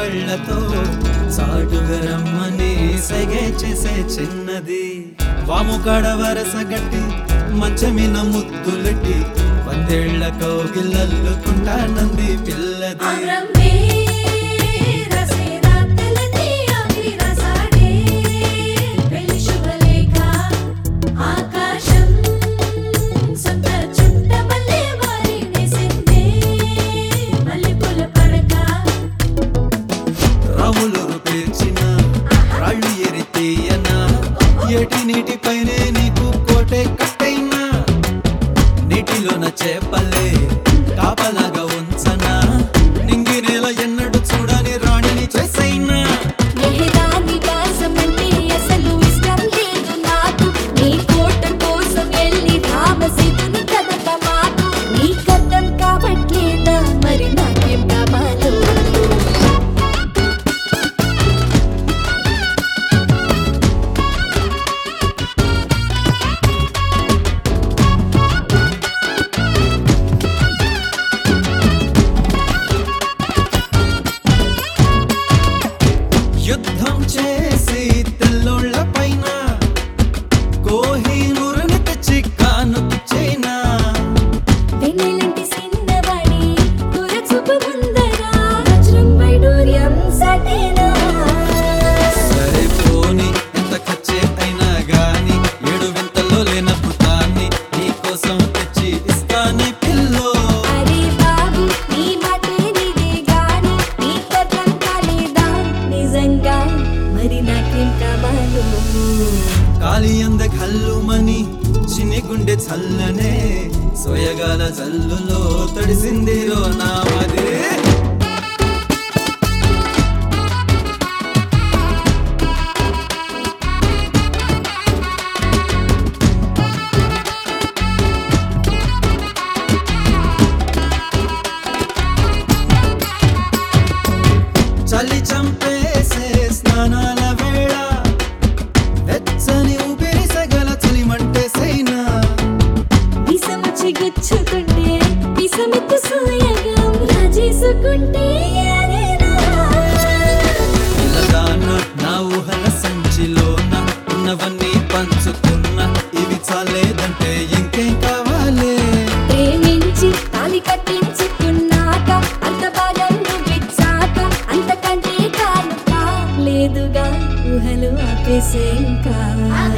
కళ్ళతో సాటుగా రమ్మని సగే చేసే చిన్నది వాము కాడ వరస గట్టి మంచమిన ముద్దులెట్టి వందేళ్ల కౌగిల్లల్లుకుంటానంది పిల్లది అమ్రమే రసేరా తెలది అభిరసాడే పెళ్లి శుభలేఖ ఆకాశం సొంత చుట్ట మల్లె వారినేసిందే మల్లెపూల పడక రాములు పేర్చిన రాళ్ళు ఎరితేయనా ఏటి నీటిపైనే నీకు కోటే కట్టైనా నీటిలోన చేపలే కాపలాగా ఉంచనా నింగి నేల ఎన్నడు చూడని రాణిని చేసైనా మెహరాని వాసమంటే అసలు ఇష్టం లేదు నాకు నీ కోట కోసం వెళ్ళి రామసేతుని కదట మాకు నీకర్థం కావట్లేదా మరి నాకేం కావాలో యుద్ధం చేసి తెల్లోళ్ళ పైన కోహినూరుని తెచ్చి కానుకు చైనా వెన్నెలంటి సిన్నవాడి కురచూపు ముందరా వజ్రం వైడూర్యం సటేనా సరే పోని ఎంత ఖర్చే అయినా గాని ఏడు వింతల్లో లేనప్పుతాన్ని నీకోసం తెచ్చి ఇస్తానే పిల్లో అరే బాబు నీ మాటే నీదే గాని నీ కథం కాలేదా నిజంగా మరి నాకేం కావాలో కాలి అంద కల్లుమని చిన్ని గుండె చల్లనే సోయగాల జల్లులో తడిసిందిరో నా మదే చలి చంపేసే స్నానాల వేళ వెచ్చని ఊపిరి సగల చలిమంటే సైనా విసముచ్చి గుచ్చుకుంటే విసమెత్తు సోయగం రాజేసుకుంటే అదేనా పిల్లదాన నా ఊహల సంచిలోన ఉన్నవన్నీ పంచుకున్న ఇవి చాలేదంటే ఇంకేం కావాలి ప్రేమించి తాలి కట్టించుకున్నాక అంత భాగం నువ్విచ్చాక అంతకంటే కానుక లేదుగా ఊహలు ఆపేసే ఇంకా